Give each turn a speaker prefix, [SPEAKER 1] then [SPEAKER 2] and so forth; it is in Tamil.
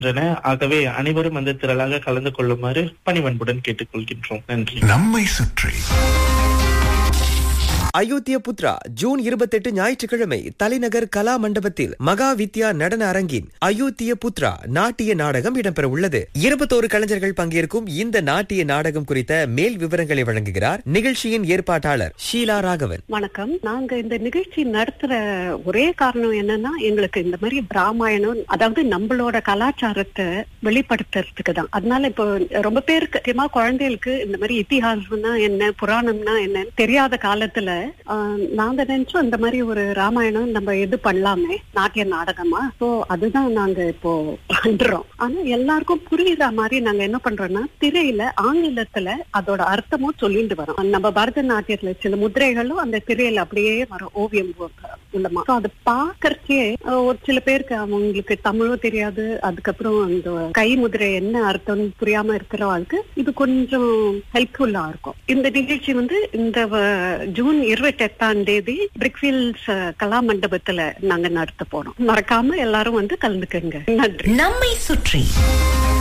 [SPEAKER 1] உள்ளன ஆகவே அனைவரும் அந்த திரளாக கலந்து கொள்ளுமாறு பணிவன்புடன் கேட்டுக்கொள்கின்றோம் நன்றி
[SPEAKER 2] நம்மை சுற்றி
[SPEAKER 3] அயோத்திய புத்ரா ஜூன் இருபத்தெட்டு ஞாயிற்றுக்கிழமை தலைநகர் கலா மண்டபத்தில் மகா வித்யா நடன அரங்கின் அயோத்திய புத்ரா நாட்டிய நாடகம் இடம்பெற உள்ளது இருபத்தோரு கலைஞர்கள் பங்கேற்கும் இந்த நாட்டிய நாடகம் குறித்த மேல் விவரங்களை வழங்குகிறார் நிகழ்ச்சியின் ஏற்பாட்டாளர் ஷீலா ராகவன்
[SPEAKER 4] வணக்கம் நாங்க இந்த நிகழ்ச்சி நடத்துற ஒரே காரணம் என்னன்னா எங்களுக்கு இந்த மாதிரி பிராமாயணம் அதாவது நம்மளோட கலாச்சாரத்தை வெளிப்படுத்துறதுக்கு தான் அதனால இப்போ ரொம்ப பேருக்கு முக்கியமா குழந்தைகளுக்கு இந்த மாதிரி இத்திஹாசம்னா என்ன புராணம்னா என்னன்னு தெரியாத காலத்துல ஆஹ், நாங்க நினைச்சோம் இந்த மாதிரி ஒரு ராமாயணம் நம்ம இது பண்ணலாமே நாட்டிய நாடகமா சோ அதுதான் நாங்க இப்போ பண்றோம் ஆனா எல்லாருக்கும் புரியுற மாதிரி நாங்க என்ன பண்றோம்னா திரையில ஆங்கிலத்துல அதோட அர்த்தமும் சொல்லிட்டு வரோம் நம்ம பரதநாட்டியத்துல சில முதிரைகளும் அந்த திரையில அப்படியே வரும் ஓவியம் உள்ளமா So அது பாக்கறச்சே ஒரு சில பேருக்கு அவங்களுக்கு தமிழும் தெரியாது அதுக்கப்புறம் அந்த கை முதிரை என்ன அர்த்தம்னு புரியாம இருக்கிறவங்களுக்கு இது கொஞ்சம் ஹெல்ப்ஃபுல்லா இருக்கும் இந்த நிகழ்ச்சி வந்து இந்த வ- ஜூன் இருபத்தி எட்டாம் தேதி பிரிக்ஃபீல்ட்ஸ் கலா மண்டபத்துல நாங்க நடத்த போறோம் மறக்காம எல்லாரும் வந்து கலந்துக்கங்க நன்றி
[SPEAKER 5] நம்மை சுற்றி